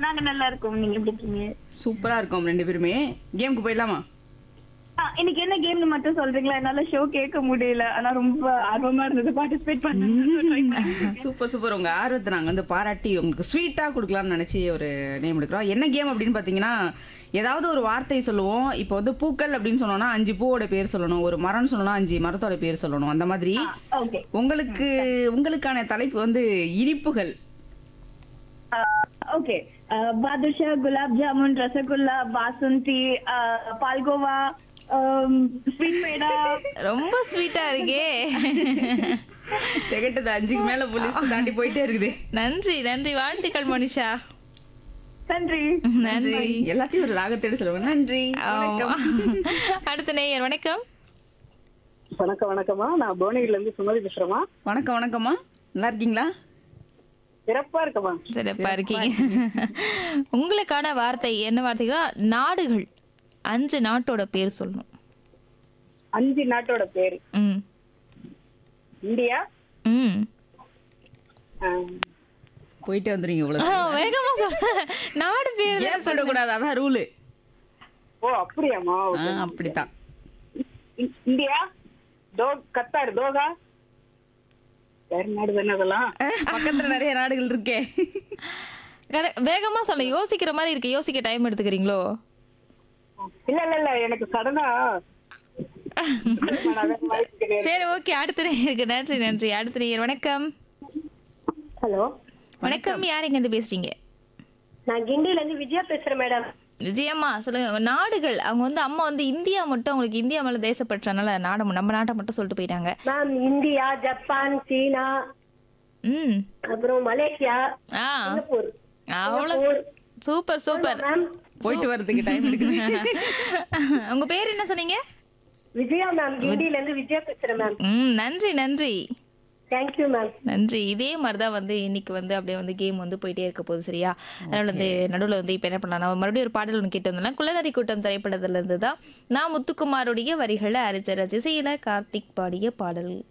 நாங்க நல்லா இருக்கோம் நீங்க எப்படி இருக்கீங்க சூப்பரா இருக்கும் ரெண்டு பேருமே கேமுக்கு போயிடலாமா ஆ, இன்னைக்கு என்ன கேம்னு மட்டும் சொல்றீங்களா என்னால ஷோ கேட்க முடியல ஆனா ரொம்ப ஆர்வமா இருந்தது பார்ட்டிசிபேட் பண்ண சூப்பர் சூப்பர் உங்க ஆர்வத்தை நாங்க வந்து பாராட்டி உங்களுக்கு ஸ்வீட்டா கொடுக்கலாம்னு நினைச்சு ஒரு நேம் எடுக்கிறோம் என்ன கேம் அப்படின்னு பாத்தீங்கன்னா ஏதாவது ஒரு வார்த்தை சொல்லுவோம் இப்போ வந்து பூக்கள் அப்படின்னு சொன்னோம்னா அஞ்சு பூவோட பேர் சொல்லணும் ஒரு மரம்னு சொன்னோம்னா அஞ்சு மரத்தோட பேர் சொல்லணும் அந்த மாதிரி ஓகே உங்களுக்கு உங்களுக்கான தலைப்பு வந்து இனிப்புகள் ஓகே பாதுஷா குலாப் ஜாமுன் ரசகுல்லா பாசந்தி பால்கோவா ஸ்வீட் பேடா ரொம்ப ஸ்வீட்டா இருக்கே திகட்டது அஞ்சுக்கு மேல போலீஸ் தாண்டி போயிட்டே இருக்குது நன்றி நன்றி வாழ்த்துக்கள் மனிஷா நன்றி நன்றி எல்லாத்தையும் ஒரு ராகத்தோட சொல்லுவாங்க நன்றி ஆமா. அடுத்த நேயர் வணக்கம் வணக்கம் வணக்கம்மா நான் புவனகிரில இருந்து சுமதி பேசுறேம்மா வணக்கம் வணக்கம்மா நல்லா இருக்கீங்களா சிறப்பா இருக்கம்மா சிறப்பா இருக்கீங்க உங்களுக்கான வார்த்தை என்ன வார்த்தைகளா நாடுகள் அஞ்சு நாட்டோட பேர் சொல்லணும் அஞ்சு நாட்டோட பேரு ம் இந்தியா ம் ஆஹ், போயிட்டு வந்துருங்க ஆ, இவ்வளவு வேகமா சொல்ல நாடு பேர் ஏன் சொல்லக்கூடாது அதான் ரூலு ஓ அப்படியாம்மா ஓகே. அப்படித்தான் இ- இந்தியா தோ கத்தார் தோகா வேற நாடு தானே அதெல்லாம் அஹ், பக்கத்துல நிறைய நாடுகள் இருக்கே கட- வேகமா சொல்ல யோசிக்கிற மாதிரி இருக்கு யோசிக்க டைம் எடுத்துக்கிறீங்களோ இல்ல இல்ல இல்ல எனக்கு சடனா நான் வேற வாய்ப்பு கிடையாது. சரி ஓகே அடுத்த நேயருக்கு நன்றி நன்றி அடுத்த நேயர் வணக்கம் ஹலோ வணக்கம் யார் எங்க இருந்து பேசுறீங்க நான் கிண்டில இருந்து விஜயா பேசுறேன் மேடம் விஜயம்மா சொல்லுங்க உங்க நாடுகள் அவங்க வந்து அம்மா வந்து இந்தியா மட்டும் அவங்களுக்கு இந்தியா மேல தேசப்பற்றனால நாடு நம்ம நாட்டை மட்டும் சொல்லிட்டு போயிட்டாங்க மேம் இந்தியா ஜப்பான் சீனா ம் அப்புறம் மலேசியா ஆ சிங்கப்பூர் அவ்வளவு சூப்பர் சூப்பர் மேம் போயிட்டு வர்றதுக்கு டைம் எடுக்குது உங்க பேர் என்ன சொன்னீங்க விஜயா மேம் கிண்டில இருந்து விஜயா பேசுறேன் மேம் ம் நன்றி நன்றி தேங்க்யூ மேம் நன்றி இதே மாதிரி தான் வந்து இன்னைக்கு வந்து அப்படியே வந்து கேம் வந்து போயிட்டே இருக்க போகுது சரியா அதனால வந்து நடுவில் வந்து இப்போ என்ன பண்ணலாம் நம்ம மறுபடியும் ஒரு பாடல் ஒன்று கேட்டு வந்தோம்னா குள்ளநரி கூட்டம் திரைப்படத்துல இருந்து தான் நான் முத்துக்குமாருடைய வரிகளை அரிச்சர் இசையில கார்த்திக் பாடிய பாடல்